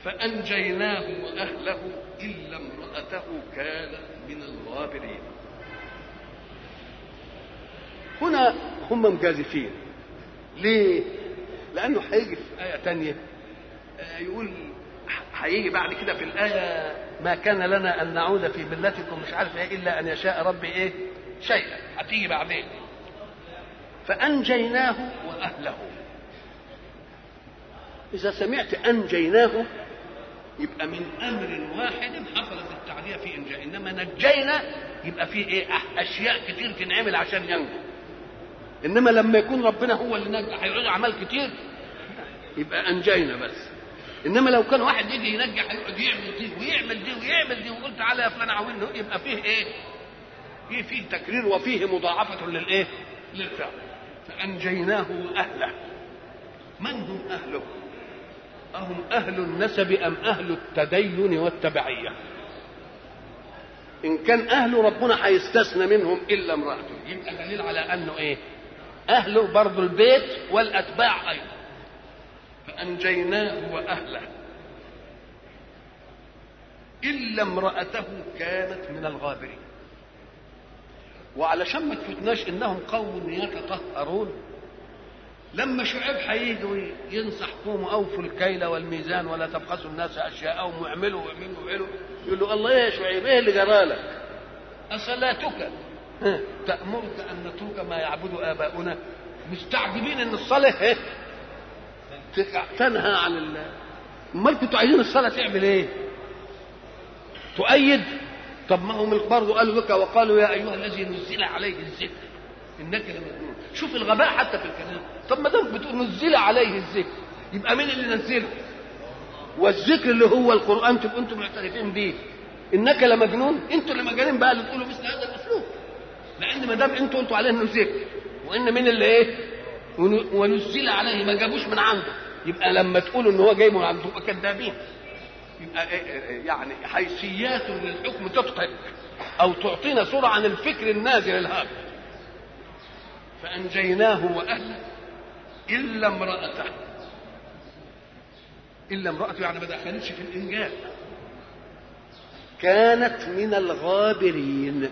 فأنجيناه وأهله إلا امرأته كانت من الغابرين هنا هم مجازفين ليه؟ لأنه هيجي في آية تانية آه، يقول هيجي بعد كده في الآية ما كان لنا أن نعود في ملتكم مش عارف إيه إلا أن يشاء ربي إيه شيئا هتيجي بعدين فأنجيناه وأهله إذا سمعت أنجيناه يبقى من أمر واحد حصلت التعدية في إنجاء إنما نجينا يبقى في إيه أح- أشياء كتير تنعمل عشان ينجو إنما لما يكون ربنا هو اللي نجى هيعود أعمال كتير يبقى أنجينا بس انما لو كان واحد يجي ينجح يقعد يعمل دي ويعمل دي ويعمل دي وقلت تعالى يا فلان عاوني يبقى فيه ايه؟ فيه فيه تكرير وفيه مضاعفة للايه؟ للفعل فأنجيناه وأهله من هم أهله؟ أهم أهل النسب أم أهل التدين والتبعية؟ إن كان أهله ربنا هيستثنى منهم إلا امرأته يبقى دليل على أنه إيه؟ أهله برضه البيت والأتباع أيضا فأنجيناه وأهله إلا امرأته كانت من الغابرين وعلشان ما تفتناش إنهم قوم يتطهرون لما شعيب هيجي ينصح قوموا أوفوا الكيل والميزان ولا تبخسوا الناس أشياءهم واعملوا واعملوا واعملوا يقول له الله يا شعيب إيه اللي جرالك؟ أصلاتك ها، تأمرك أن نترك ما يعبد آباؤنا مستعجبين إن الصلاة إيه؟ تنهى عن ال امال كنتوا عايزين الصلاه تعمل ايه؟ تؤيد طب ما هم برضه قالوا لك وقالوا يا ايها الذي نزل عليه الذكر انك لمجنون شوف الغباء حتى في الكلام طب ما دام بتقول نزل عليه الذكر يبقى مين اللي نزله؟ والذكر اللي هو القران تبقوا انتم معترفين بيه انك لمجنون انتوا اللي مجانين بقى اللي تقولوا مثل هذا الاسلوب لان ما دام انتوا قلتوا عليه انه ذكر وان مين اللي ايه؟ ون- ونزل عليه ما جابوش من عنده يبقى لما تقولوا ان هو جاي من عنده تبقى كذابين يبقى إيه- إيه- يعني حيثيات للحكم تضحك او تعطينا صوره عن الفكر النازل الهابط فانجيناه واهله الا امراته الا امراته يعني ما دخلتش في الانجاب كانت من الغابرين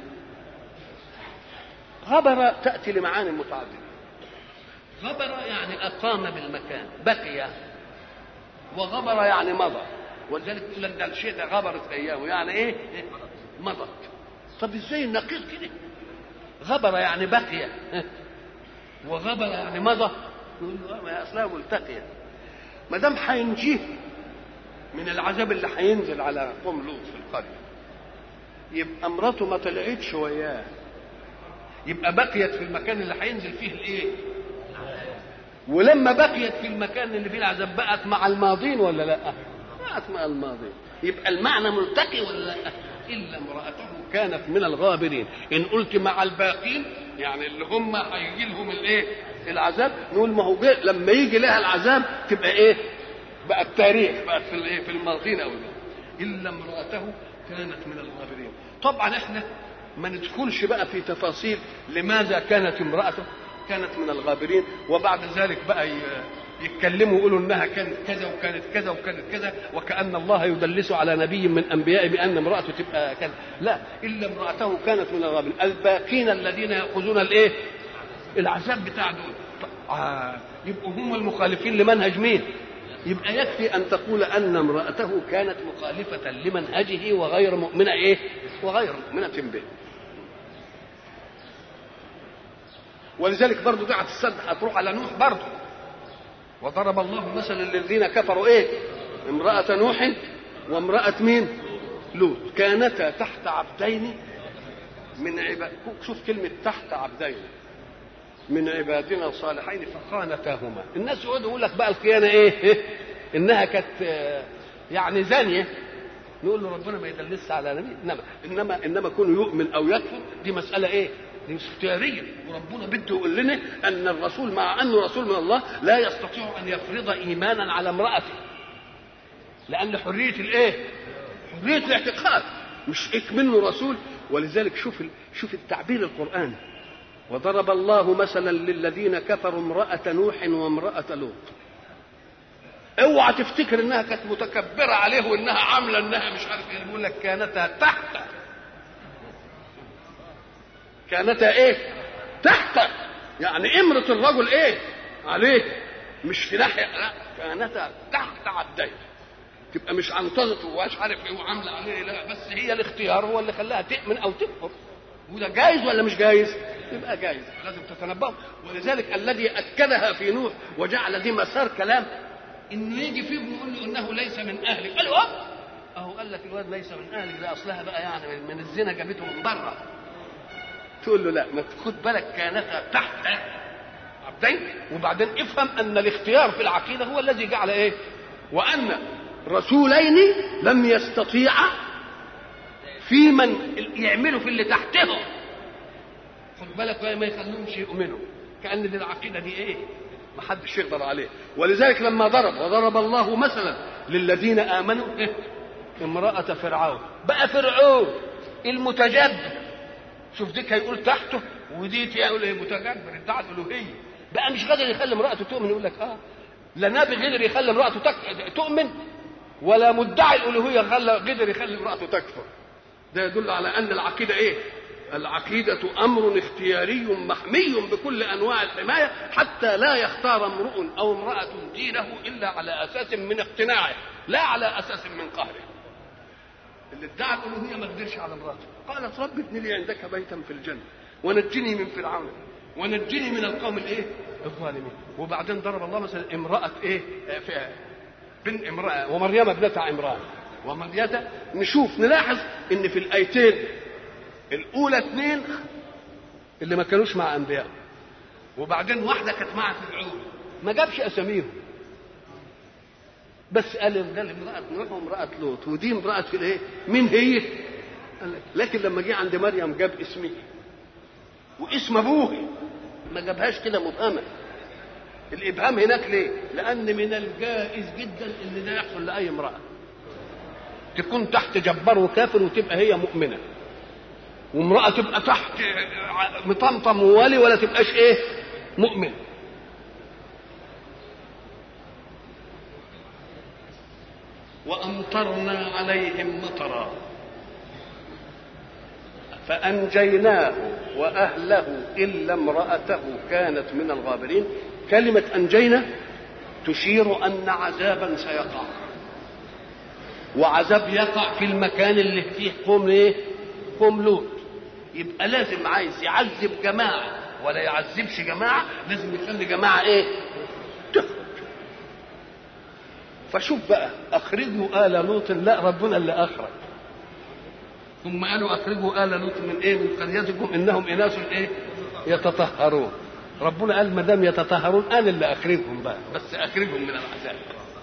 غبر تاتي لمعاني متعدده غبر يعني أقام بالمكان بقي وغبر يعني مضى ولذلك يقول لك ده الشيء ده غبرت أيامه يعني إيه؟ إيه؟ مضت طب إزاي النقيض كده؟ غبر يعني بقي وغبر يعني مضى يقول له آه، ما هي أصلها ملتقية ما دام هينجيه من العذاب اللي هينزل على قوم لوط في القرية يبقى مراته ما طلعتش وياه يبقى بقيت في المكان اللي هينزل فيه الايه؟ ولما بقيت في المكان اللي فيه العذاب بقت مع الماضين ولا لا؟ بقت مع الماضين يبقى المعنى ملتقي ولا لا؟ الا امراته كانت من الغابرين ان قلت مع الباقين يعني اللي هم هيجي لهم الايه؟ العذاب نقول ما هو جاي لما يجي لها العذاب تبقى ايه؟ بقى التاريخ بقت في الايه؟ في الماضين او الا امراته كانت من الغابرين طبعا احنا ما ندخلش بقى في تفاصيل لماذا كانت امرأته كانت من الغابرين وبعد ذلك بقى ي- يتكلموا يقولوا انها كانت كذا وكانت كذا وكانت كذا وكأن الله يدلس على نبي من انبيائه بان امرأته تبقى كذا لا الا امرأته كانت من الغابرين الباقين الذين يأخذون الايه العذاب بتاع دول ط- آه يبقوا هم المخالفين لمنهج مين يبقى يكفي ان تقول ان امرأته كانت مخالفة لمنهجه وغير مؤمنة ايه وغير مؤمنة به ولذلك برضه دي هتتصدق هتروح على نوح برضه وضرب الله مثلا للذين كفروا ايه امرأة نوح وامرأة مين لوط كانتا تحت عبدين من عباد شوف كلمة تحت عبدين من عبادنا الصالحين فخانتاهما الناس يقعدوا يقول لك بقى الخيانة ايه انها كانت آه، يعني زانية نقول له ربنا ما يدلسش على نبي انما انما انما كونه يؤمن او يكفر دي مسألة ايه دي اختيارية وربنا بده يقول لنا ان الرسول مع انه رسول من الله لا يستطيع ان يفرض ايمانا على امرأته لان حرية الايه حرية الاعتقاد مش إك منه رسول ولذلك شوف ال- شوف التعبير القرآني وضرب الله مثلا للذين كفروا امرأة نوح وامرأة لوط اوعى تفتكر انها كانت متكبره عليه وانها عامله انها مش عارف ايه بيقول لك كانتا تحت كانتا ايه تحت يعني امرة الرجل ايه عليه مش في ناحية لا كانتا تحت عبديه تبقى مش عنطزته ومش عارف ايه وعامله عليه لا بس هي الاختيار هو اللي خلاها تؤمن او تكفر وده جايز ولا مش جايز؟ يبقى جايز لازم تتنبهوا ولذلك الذي اكدها في نوح وجعل دي مسار كلام انه يجي فيه يقول له انه ليس من اهلك قال له اه اهو قال لك الواد ليس من اهلك ده اصلها بقى يعني من الزنا جابته من بره تقول له لا ما خد بالك كانتا تحت عبدين وبعدين افهم ان الاختيار في العقيده هو الذي جعل ايه وان رسولين لم يستطيعا في من يعملوا في اللي تحتهم خد بالك ما يخلوهمش يؤمنوا كان دي العقيده دي ايه ما حدش يقدر عليه ولذلك لما ضرب وضرب الله مثلا للذين امنوا إيه؟ امراه فرعون بقى فرعون المتجبر شوف ديك هيقول تحته ودي يقول ايه متجبر ادعى الالوهيه بقى مش قادر يخلي امراته تؤمن يقول لك اه لا نبي قدر يخلي امراته تك... تؤمن ولا مدعي الالوهيه خلى قدر يخلي امراته تكفر ده يدل على ان العقيده ايه العقيدة أمر اختياري محمي بكل أنواع الحماية حتى لا يختار امرؤ أو امرأة دينه إلا على أساس من اقتناعه لا على أساس من قهره اللي ادعى الألوهية ما قدرش على امرأته قالت رب ابن لي عندك بيتا في الجنة ونجني من فرعون ونجني من القوم الايه الظالمين وبعدين ضرب الله مثلا امرأة ايه في بن امرأة ومريم ابنة عمران ومريم نشوف نلاحظ ان في الايتين الاولى اثنين اللي ما كانوش مع انبياء وبعدين واحده كانت مع فرعون ما جابش اساميهم بس قال قال امراه نوح وامراه لوط ودي امراه في الايه مين هي قال لك لكن لما جه عند مريم جاب اسمي واسم ابوه ما جابهاش كده مبهمه الابهام هناك ليه لان من الجائز جدا ان ده يحصل لاي امراه تكون تحت جبار وكافر وتبقى هي مؤمنه وامرأة تبقى تحت مطمطم وولي ولا تبقاش ايه مؤمن وأمطرنا عليهم مطرا فأنجيناه وأهله إلا امرأته كانت من الغابرين كلمة أنجينا تشير أن عذابا سيقع وعذاب يقع في المكان اللي فيه قوم ايه قوم لوط يبقى لازم عايز يعذب جماعة ولا يعذبش جماعة لازم يخلي جماعة ايه تخرج فشوف بقى اخرجوا آل لوط لا ربنا اللي اخرج ثم قالوا اخرجوا آل لوط من ايه من قريتكم انهم اناس ايه يتطهرون ربنا قال ما دام يتطهرون انا اللي اخرجهم بقى بس اخرجهم من العذاب